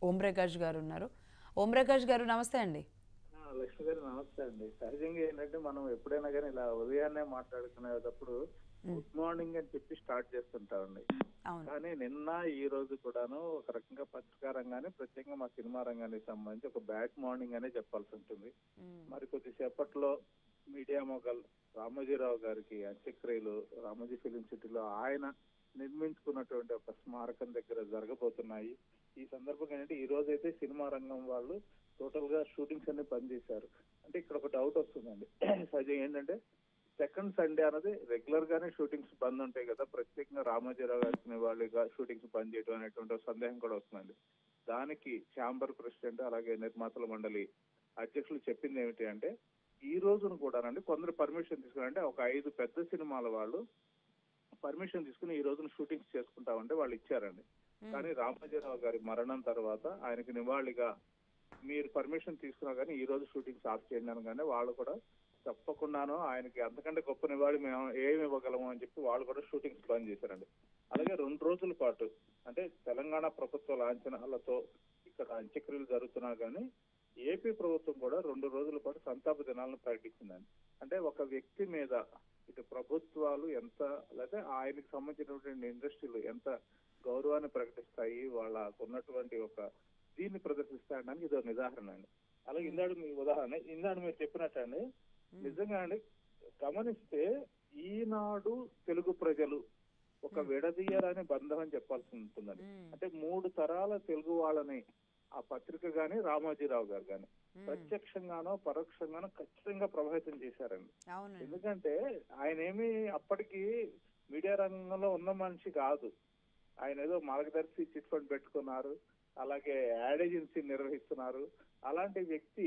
ఓం ప్రకాష్ గారు ఉన్నారు ఓం ప్రకాష్ గారు నమస్తే అండి ఆ, లక్ష్మి గారు నమస్తే అండి సహజంగా ఏంటంటే మనం ఎప్పుడైనా కానీ ఇలా ఉదయాన్నే మాట్లాడుకునేటప్పుడు గుడ్ మార్నింగ్ అని చెప్పి స్టార్ట్ చేస్తుంటామండి అవును కానీ నిన్న ఈ రోజు కూడాను ఒక రకంగా పత్రికా రంగాన్ని ప్రత్యేకంగా మా సినిమా రంగానికి సంబంధించి ఒక బ్యాడ్ మార్నింగ్ అనే చెప్పాల్సి ఉంటుంది మ్మ్. మరి కొద్దిసేపట్లో మీడియా మొగల్ రామోజీరావు గారికి అంత్యక్రియలు రామోజీ ఫిలిం సిటీలో ఆయన నిర్మించుకున్నటువంటి ఒక స్మారకం దగ్గర జరగబోతున్నాయి ఈ సందర్భంగా ఏంటంటే ఈ రోజు అయితే సినిమా రంగం వాళ్ళు టోటల్ గా షూటింగ్స్ అన్ని బంద్ చేశారు అంటే ఇక్కడ ఒక డౌట్ వస్తుందండి సహజంగా ఏంటంటే సెకండ్ సండే అనేది రెగ్యులర్ గానే షూటింగ్స్ బంద్ ఉంటాయి కదా ప్రత్యేకంగా రామోజీరావు గారికి వాళ్ళుగా షూటింగ్స్ బంద్ చేయడం అనేటువంటి ఒక సందేహం కూడా వస్తుందండి దానికి ఛాంబర్ ప్రెసిడెంట్ అలాగే నిర్మాతల మండలి అధ్యక్షులు చెప్పింది ఏమిటి అంటే ఈ రోజును కూడానండి కొందరు పర్మిషన్ తీసుకుని అంటే ఒక ఐదు పెద్ద సినిమాల వాళ్ళు పర్మిషన్ తీసుకుని ఈ రోజున షూటింగ్స్ చేసుకుంటామంటే వాళ్ళు ఇచ్చారండి కానీ రామోజీరావు గారి మరణం తర్వాత ఆయనకి నివాళిగా మీరు పర్మిషన్ తీసుకున్నా కానీ ఈ రోజు షూటింగ్స్ ఆఫ్ చేయండి అనగానే వాళ్ళు కూడా తప్పకుండాను ఆయనకి అంతకంటే గొప్ప నివాళి మేము ఏమి ఇవ్వగలము అని చెప్పి వాళ్ళు కూడా షూటింగ్స్ బంద్ చేశారండి అలాగే రెండు రోజుల పాటు అంటే తెలంగాణ ప్రభుత్వ లాంఛనాలతో ఇక్కడ అంత్యక్రియలు జరుగుతున్నా కానీ ఏపీ ప్రభుత్వం కూడా రెండు రోజుల పాటు సంతాప దినాలను ప్రకటించిందండి అంటే ఒక వ్యక్తి మీద ఇటు ప్రభుత్వాలు ఎంత లేదా ఆయనకు సంబంధించినటువంటి ఇండస్ట్రీలు ఎంత గౌరవాన్ని ప్రకటిస్తాయి వాళ్ళకు ఉన్నటువంటి ఒక దీన్ని ప్రదర్శిస్తాయడానికి ఇది ఒక నిదాహరణ అండి అలాగే ఇందాడు మీ ఉదాహరణ ఇందాడు మీరు చెప్పినట్టండి నిజంగా అండి గమనిస్తే ఈనాడు తెలుగు ప్రజలు ఒక విడదీయరాని బంధం అని చెప్పాల్సి ఉంటుందండి మ్మ్. అంటే మూడు తరాల తెలుగు వాళ్ళని ఆ పత్రిక గాని రామోజీరావు గారు గాని ప్రత్యక్షంగానో పరోక్షంగానో ఖచ్చితంగా ప్రభావితం చేశారండి అవునండి ఎందుకంటే ఆయన ఏమి అప్పటికి మీడియా రంగంలో ఉన్న మనిషి కాదు ఆయన ఏదో మార్గదర్శి చిట్ ఫండ్ పెట్టుకున్నారు అలాగే యాడ్ ఏజెన్సీ నిర్వహిస్తున్నారు అలాంటి వ్యక్తి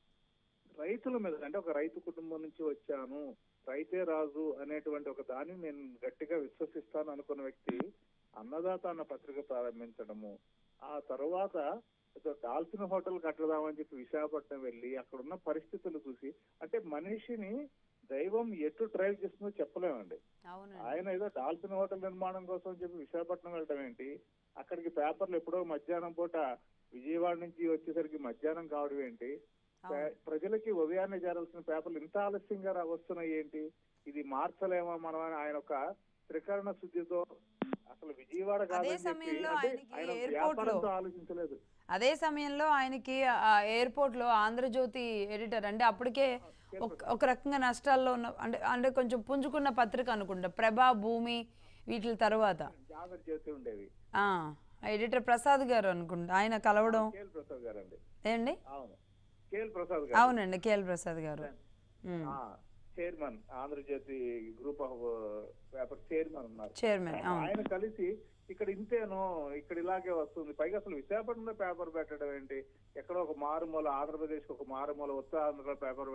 రైతుల మీద అంటే ఒక రైతు కుటుంబం నుంచి వచ్చాను రైతే రాజు అనేటువంటి ఒక దాన్ని నేను గట్టిగా విశ్వసిస్తాను అనుకున్న వ్యక్తి అన్నదాత అన్న పత్రిక ప్రారంభించడము ఆ తర్వాత ఏదో డాల్ఫిన్ హోటల్ కట్టదామని చెప్పి విశాఖపట్నం వెళ్ళి అక్కడ ఉన్న పరిస్థితులు చూసి అంటే మనిషిని దైవం ఎటు డ్రైవ్ చేస్తుందో చెప్పలేమండి అవునండి ఆయన ఏదో డాల్ఫిన్ హోటల్ నిర్మాణం కోసం చెప్పి విశాఖపట్నం వెళ్ళడం ఏంటి అక్కడికి పేపర్లు ఎప్పుడో మధ్యాహ్నం పూట విజయవాడ నుంచి వచ్చేసరికి మధ్యాహ్నం కావడం ఏంటి ప్ర- ప్రజలకి ఉదయాన్నే చేరాల్సిన పేపర్లు ఇంత ఆలస్యంగా రా- వస్తున్నాయి ఏంటి ఇది మార్చలేమా మనం అని ఆయన ఒక త్రికరణ శుద్ధితో అసలు విజయవాడ అదే కాదని చెప్పి సమయంలో అంటే ఆయనకి ఆయన airport లో- వ్యాపారంతో ఆలోచించలేదు అదే సమయంలో ఆయనకి ఆ ఎయిర్పోర్ట్లో ఆంధ్రజ్యోతి ఎడిటర్ అంటే అప్పటికే ఒక ఒక రకంగా నష్టాల్లో ఉన్న అంటే అంటే కొంచెం పుంజుకున్న పత్రిక అనుకుంటా ప్రభా భూమి వీటి తర్వాత జాగ్రత్త చేస్తూ ఉండేవి ఆ, ఎడిటర్ ప్రసాద్ గారు అనుకుంటా ఆయన కలవడం కేఎల్ ప్రసాద్ గారు అండి ఏండి అవును కేఎల్ ప్రసాద్ గారు అవునండి కేఎల్ ప్రసాద్ గారు ఉమ్, chairman Andhra Jyothi group of paper chairman ఉన్నారు చైర్మన్ అవును ఆయన కలిసి ఇక్కడ ఇంతేనో ఇక్కడ ఇలాగే వస్తుంది పైగా అసలు విశాఖపట్నంలో పేపర్ పెట్టడం ఏంటి ఎక్కడో ఒక మారుమూల ఆంధ్రప్రదేశ్ ఒక మారుమూల ఉత్తర ఆంధ్రలో పేపర్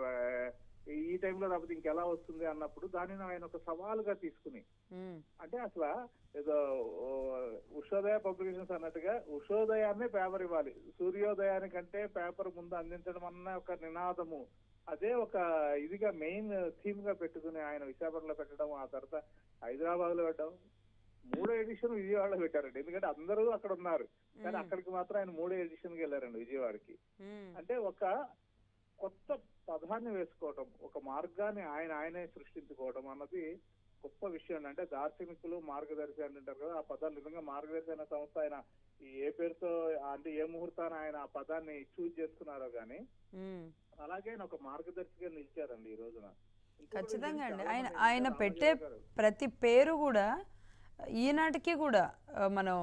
ఈ టైంలో రాకపోతే ఇంకెలా వస్తుంది అన్నప్పుడు దానిని ఆయన ఒక సవాలుగా తీసుకుని ఉమ్, అంటే అసలు ఏదో ఓ, ఉషోదయ పబ్లికేషన్స్ అన్నట్టుగా ఉషోదయాన్నే పేపర్ ఇవ్వాలి సూర్యోదయానికంటే పేపర్ ముందు అందించడం అన్న ఒక నినాదము అదే ఒక ఇదిగా మెయిన్ థీమ్ గా పెట్టుకుని ఆయన విశాఖపట్నంలో పెట్టడం ఆ తర్వాత హైదరాబాద్ లో పెట్టడం మూడో ఎడిషన్ విజయవాడలో పెట్టారండి ఎందుకంటే అందరూ అక్కడ ఉన్నారు కానీ అక్కడికి మాత్రం ఆయన మూడో ఎడిషన్ కి వెళ్ళారండి విజయవాడకి ఉమ్, అంటే ఒక కొత్త పదాన్ని వేసుకోవటం ఒక మార్గాన్ని ఆయన ఆయనే సృష్టించుకోవడం అన్నది గొప్ప విషయం అండి. అంటే దార్శనికులు మార్గదర్శి అని అంటారు కదా ఆ పదాలు నిజంగా మార్గదర్శి అనే సంస్థ ఆయన ఈ ఏ పేరుతో అంటే ఏ ముహూర్తాన ఆయన ఆ పదాన్ని చూజ్ చేసుకున్నారో గానీ ఉమ్. అలాగే ఆయన ఒక మార్గదర్శిగా నిలిచారండి ఈ రోజున ఇంకొకటి ఖచ్చితంగా అండి చాలా ఆయన మంది ఆయన రామోజీరావు పెట్టే గారు. ప్రతి పేరు కూడా ఈనాటికి కూడా ఆ, మనం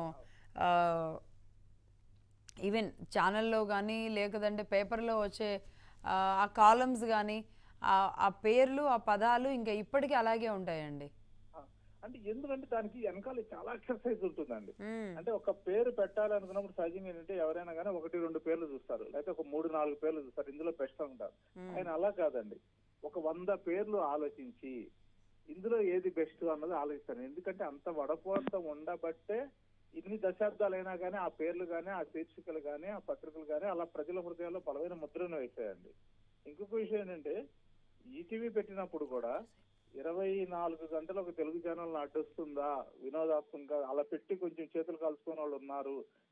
ఈవెన్ ఛానల్లో కానీ లేకదంటే పేపర్లో వచ్చే ఆ, ఆ కాలమ్స్ కానీ ఆ పేర్లు ఆ పదాలు ఇంకా ఇప్పటికీ అలాగే ఉంటాయండి ఆ, అంటే ఎందుకంటే దానికి వెనకాల చాలా ఎక్సర్సైజ్ ఉంటుందండి మ్మ్. అంటే ఒక పేరు పెట్టాలనుకున్నప్పుడు సహజంగా ఏంటంటే ఎవరైనా కానీ ఒకటి రెండు పేర్లు చూస్తారు లేకపోతే ఒక మూడు నాలుగు పేర్లు చూస్తారు ఇందులో బెస్ట్ ఉంటారు ఆయన అలా కాదండి ఒక వంద పేర్లు ఆలోచించి ఇందులో ఏది బెస్ట్ అన్నది ఆలోచిస్తాను ఎందుకంటే అంత వడపోత ఉండబట్టే ఇన్ని దశాబ్దాలైనా కానీ ఆ పేర్లు కానీ ఆ శీర్షికలు కానీ ఆ పత్రికలు కానీ అలా ప్రజల హృదయాల్లో బలమైన ముద్రను వేసాయండి ఇంకొక విషయం ఏంటంటే ఈటీవీ పెట్టినప్పుడు కూడా ఇరవై నాలుగు గంటలు ఒక తెలుగు ఛానల్ అడ్డొస్తుందా వినోదాత్మకంగా అలా పెట్టి కొంచెం చేతులు కలుసుకునే వాళ్ళు ఉన్నారు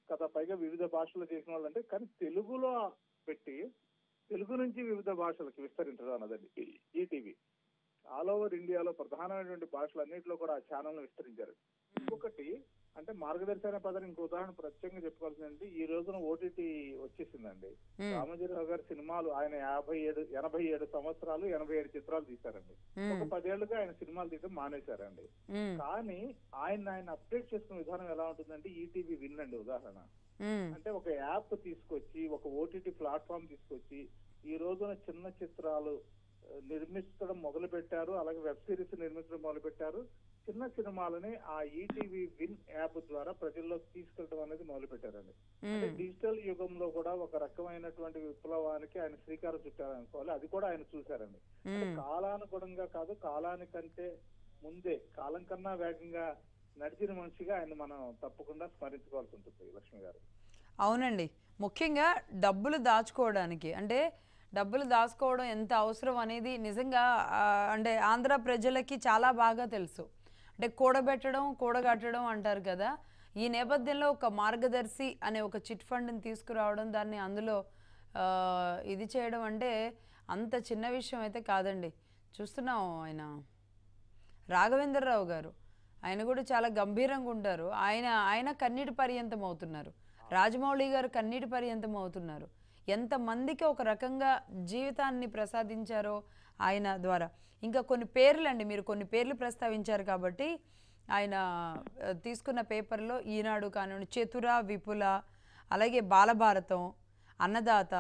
కదా పైగా వివిధ భాషలు చేసిన వాళ్ళు అంటే కానీ తెలుగులో పెట్టి తెలుగు నుంచి వివిధ భాషలకు విస్తరించడం అన్నదండి ఈటీవీ ఆల్ ఓవర్ ఇండియాలో ప్రధానమైనటువంటి భాషలు అన్నింటిలో కూడా ఆ ఛానల్ విస్తరించారు ఇంకొకటి అంటే మార్గదర్శి అనే పదాన్ని ఇంకో ఉదాహరణ ప్రత్యేకంగా చెప్పుకోవాల్సిందంటే ఈ రోజున ఓటీటీ వచ్చేసిందండి మ్మ్. రామోజీరావు గారి సినిమాలు ఆయన యాభై ఏడు ఎనభై ఏడు సంవత్సరాలు ఎనభై ఏడు చిత్రాలు తీశారండి ఒక మ్మ్. పదేళ్లుగా ఆయన సినిమాలు తీయడం మానేశారండి మ్మ్. కానీ ఆయన ఆయన అప్డేట్ చేసుకునే విధానం ఎలా ఉంటుందంటే ఈటీవీ విన్ అండి ఉదాహరణ మ్మ్. అంటే ఒక యాప్ తీసుకొచ్చి ఒక ఓటీటీ ప్లాట్ఫామ్ తీసుకొచ్చి ఈ రోజున చిన్న చిత్రాలు ఆ, నిర్మించడం మొదలు పెట్టారు అలాగే వెబ్ సిరీస్ నిర్మించడం మొదలు పెట్టారు చిన్న సినిమాలని ఆ ఈటీవీ విన్ యాప్ ద్వారా ప్రజల్లోకి తీసుకెళ్ళడం అనేది మొదలు పెట్టారండి అంటే మ్మ్. డిజిటల్ యుగంలో కూడా ఒక రకమైనటువంటి విప్లవానికి ఆయన శ్రీకారం చుట్టారనుకోవాలి అది కూడా ఆయన చూశారండి అంటే మ్మ్. కాలానుగుణంగా కాదు కాలానికంటే ముందే కాలం కన్నా వేగంగా నడిచిన మనిషిగా ఆయన మనం తప్పకుండా స్మరించుకోవాల్సి ఉంటుంది లక్ష్మి గారు అవునండి ముఖ్యంగా డబ్బులు దాచుకోవడానికి అంటే డబ్బులు దాచుకోవడం ఎంత అవసరం అనేది నిజంగా ఆ, అంటే ఆంధ్ర ప్రజలకి చాలా బాగా తెలుసు అంటే కూడబెట్టడం కూడగట్టడం అంటారు కదా ఈ నేపథ్యంలో ఒక మార్గదర్శి అనే ఒక చిట్ ఫండ్ని తీసుకురావడం దాన్ని అందులో ఆ, ఇది చేయడం అంటే అంత చిన్న విషయం అయితే కాదండి చూస్తున్నాం ఆయన రాఘవేంద్రరావు గారు ఆయన కూడా చాలా గంభీరంగా ఉంటారు ఆయన ఆయన కన్నీటి పర్యంతం అవుతున్నారు రాజమౌళి గారు కన్నీటి పర్యంతం అవుతున్నారు ఎంతమందికి ఒక రకంగా జీవితాన్ని ప్రసాదించారో ఆయన ద్వారా ఇంకా కొన్ని పేర్లు అండి మీరు కొన్ని పేర్లు ప్రస్తావించారు కాబట్టి ఆయన ఆ, తీసుకున్న పేపర్లో ఈనాడు కానివ్వండి చతుర విపుల అలాగే బాలభారతం అన్నదాత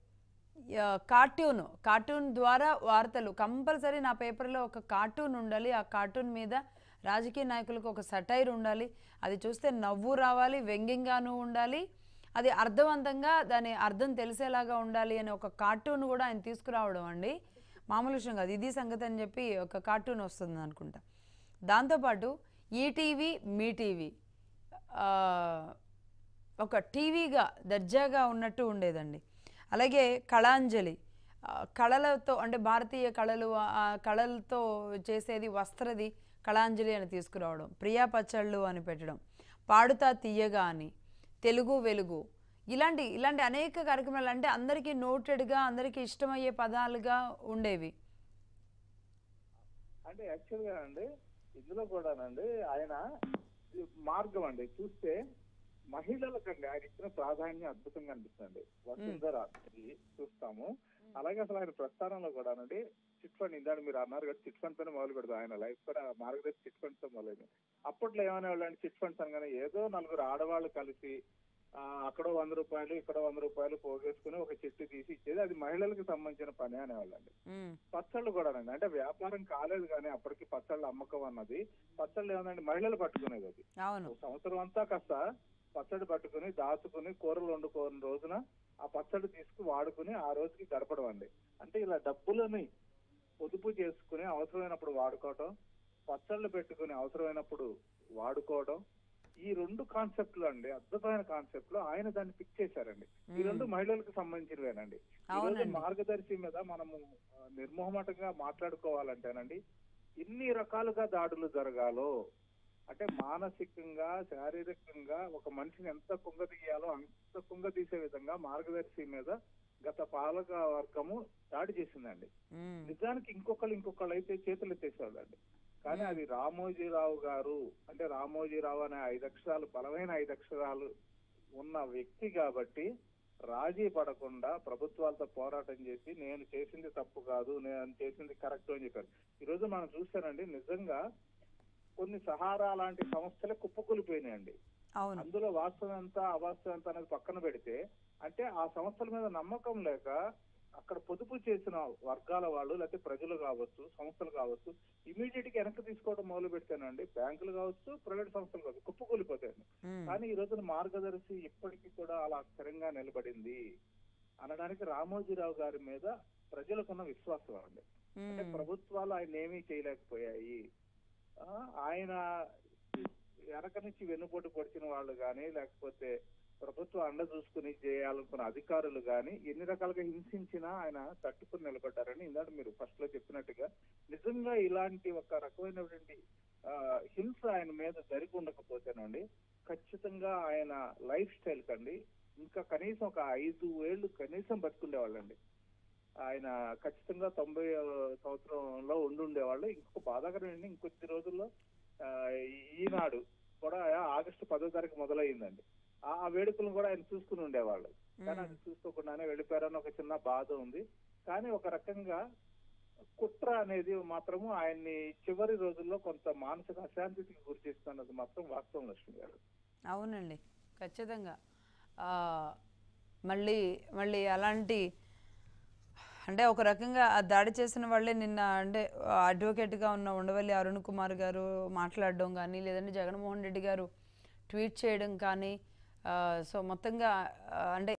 యా, కార్టూన్ కార్టూన్ ద్వారా వార్తలు కంపల్సరీ నా పేపర్లో ఒక కార్టూన్ ఉండాలి ఆ కార్టూన్ మీద రాజకీయ నాయకులకు ఒక సటైర్ ఉండాలి అది చూస్తే నవ్వు రావాలి వ్యంగ్యంగానూ ఉండాలి అది అర్థవంతంగా దాని అర్థం తెలిసేలాగా ఉండాలి అనే ఒక కార్టూన్ కూడా ఆయన తీసుకురావడం అండి మామూలు విషయం కాదు ఇది సంగతి అని చెప్పి ఒక కార్టూన్ వస్తుంది అనుకుంటా దాంతోపాటు ఈటీవీ మీ టీవీ ఆ, ఒక టీవీగా దర్జాగా ఉన్నట్టు ఉండేదండి అలాగే కళాంజలి ఆ, కళలతో అంటే భారతీయ కళలు ఆ కళలతో చేసేది వస్త్రది కళాంజలి అని తీసుకురావడం ప్రియా పచ్చళ్ళు అని పెట్టడం పాడుతా తీయగా అని తెలుగు వెలుగు ఇలాంటి ఇలాంటి అనేక కార్యక్రమాలు అంటే అందరికీ నోటెడ్గా అందరికీ ఇష్టమయ్యే పదాలుగా ఉండేవి అంటే యాక్చువల్ గా అండి ఇందులో కూడానండి ఆయన ఈ మార్గం అండి చూస్తే మహిళలకండి ఆయన ఇచ్చిన ప్రాధాన్యం అద్భుతంగా అనిపిస్తుంది వసుంధర ఇది చూస్తాము అలాగే అసలు ఆయన ప్రస్థానంలో కూడానండి చిట్ ఫండ్ ఇందాక మీరు అన్నారు కదా చిట్ ఫండ్ తోనే మొదలు పెడతాం ఆయన లైఫ్ కూడా మార్గదర్శి చిట్ ఫండ్స్ తో మొదలైంది అప్పట్లో ఏమనేవాళ్ళు అంటే చిట్ ఫండ్స్ అనగానే ఏదో నలుగురు ఆడవాళ్ళు కలిసి ఆ, అక్కడో వంద రూపాయలు ఇక్కడ వంద రూపాయలు పోగేసుకుని ఒక చెట్టు తీసి ఇచ్చేది అది మహిళలకు సంబంధించిన పని అనేవాళ్ళండి మ్మ్. పచ్చళ్ళు కూడానండి అంటే వ్యాపారం కాలేదు కానీ అప్పటికి పచ్చళ్ళ అమ్మకం అన్నది పచ్చళ్ళు ఏమందండి మహిళలు పట్టుకునేది అది అవును ఒక సంవత్సరం అంతా కాస్త పచ్చడి పట్టుకుని దాచుకుని కూరలు వండుకోని రోజున ఆ పచ్చడి తీసుకు వాడుకుని ఆ రోజుకి గడపడం అండి అంటే ఇలా డబ్బులని పొదుపు చేసుకుని అవసరమైనప్పుడు వాడుకోవటం పచ్చళ్ళు పెట్టుకుని అవసరమైనప్పుడు వాడుకోవడం ఈ రెండు కాన్సెప్ట్లు అండి అద్భుతమైన కాన్సెప్ట్లు ఆయన దాన్ని పిక్ చేశారండి ఈ రెండు మహిళలకు సంబంధించినవేనండి ఈ రోజు అవునండి. మార్గదర్శి మీద మనము ఆ, నిర్మోహమాటంగా మాట్లాడుకోవాలంటేనండి ఎన్ని రకాలుగా దాడులు జరగాలో అంటే మానసికంగా శారీరకంగా ఒక మనిషిని ఎంత కుంగదీయాలో అంత కుంగదీసే విధంగా మార్గదర్శి మీద గత పాలక వర్గము దాడి చేసిందండి మ్మ్. నిజానికి ఇంకొకళ్ళు ఇంకొకళ్ళు అయితే చేతులు ఎత్తేసేవాళ్ళండి కానీ అది రామోజీరావు గారు అంటే రామోజీరావు అనే ఐదు అక్షరాలు బలమైన ఐదు అక్షరాలు ఉన్న వ్యక్తి కాబట్టి రాజీ పడకుండా ప్రభుత్వాలతో పోరాటం చేసి నేను చేసింది తప్పు కాదు నేను చేసింది కరెక్ట్ అని చెప్పారు ఈ రోజు మనం చూస్తానండి నిజంగా కొన్ని సహారా లాంటి సంస్థలే కుప్పకూలిపోయినాయండి అవును అందులో వాస్తవం ఎంత అవాస్తవం ఎంత అనేది పక్కన పెడితే అంటే ఆ సంస్థల మీద నమ్మకం లేక అక్కడ పొదుపు చేసిన వర్గాల వాళ్ళు లేకపోతే ప్రజలు కావచ్చు సంస్థలు కావచ్చు ఇమీడియట్ గా వెనక్కి తీసుకోవడం మొదలు పెడితేనండి బ్యాంకులు కావచ్చు ప్రైవేట్ సంస్థలు కావచ్చు కుప్పకూలిపోతాయండి మ్మ్. కానీ ఈ రోజున మార్గదర్శి ఇప్పటికీ కూడా అలా స్థిరంగా నిలబడింది అనడానికి రామోజీరావు గారి మీద ప్రజలకున్న విశ్వాసం అండి అంటే మ్మ్. ప్రభుత్వాలు ఆయన ఏమీ చేయలేకపోయాయి ఆ, ఆయన వెనక నుంచి వెన్నుపోటు పొడిచిన వాళ్ళు కానీ లేకపోతే ప్రభుత్వం అండ చూసుకుని చేయాలనుకున్న అధికారులు కానీ ఎన్ని రకాలుగా హింసించినా ఆయన తట్టుకుని నిలబడ్డారని ఇందాక మీరు ఫస్ట్ లో చెప్పినట్టుగా నిజంగా ఇలాంటి ఒక రకమైనటువంటి ఆ, హింస ఆయన మీద జరిగి ఉండకపోతేనండి ఖచ్చితంగా ఆయన లైఫ్ స్టైల్ కండి ఇంకా కనీసం ఒక ఐదు ఏళ్ళు కనీసం బతుకుండేవాళ్ళండి ఆయన ఖచ్చితంగా తొంభై సంవత్సరంలో ఉండి ఉండేవాళ్ళు ఇంకొక బాధాకరం ఏంటి ఇంకొద్ది రోజుల్లో ఆ, ఈనాడు కూడా ఆగస్టు పదో తారీఖు మొదలయ్యిందండి ఆ ఆ వేడుకలను కూడా ఆయన చూసుకుని ఉండేవాళ్ళు కానీ అది చూసుకోకుండానే వెళ్ళిపోయారని ఒక చిన్న బాధ ఉంది కానీ ఒక రకంగా కుట్ర అనేది మాత్రము ఆయన్ని చివరి రోజుల్లో కొంత మానసిక అశాంతికి గురి చేస్తున్నది మాత్రం వాస్తవం లక్ష్మి గారు అవునండి ఖచ్చితంగా ఆ, మళ్ళీ మళ్ళీ అలాంటి అంటే ఒక రకంగా ఆ దాడి చేసిన వాళ్ళే నిన్న అంటే అడ్వకేట్గా ఉన్న ఉండవల్లి అరుణ్ కుమార్ గారు మాట్లాడడం కానీ లేదంటే జగన్మోహన్ రెడ్డి గారు ట్వీట్ చేయడం కానీ ఆ, సో మొత్తంగా ఆ, అంటే